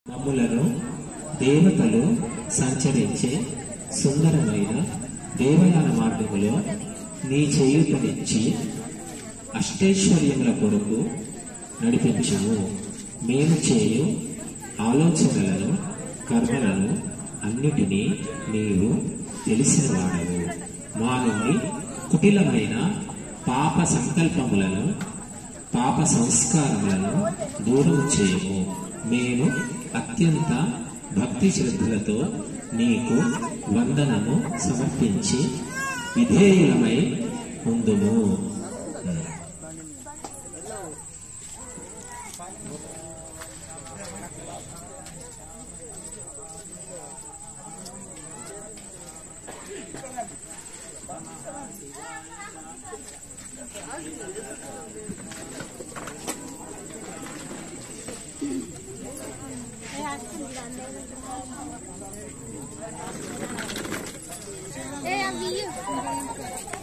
మమ్ములను దేవతలు సంచరించే సుందరమైన దేవయాన మార్గములో నీ చేయుటనిచ్చి అష్టైశ్వర్యముల కొరకు నడిపించుము మేము చేయు ఆలోచనలను కర్మలను అన్నిటినీ నీవు తెలిసిన వాడవు మా నుండి కుటిలమైన పాప సంకల్పములను పాప సంస్కారములను దూరం చేయము మేము అత్యంత భక్తి శ్రద్ధలతో నీకు వందనము సమర్పించి విధేయులమై ఉందుము ఏ అవి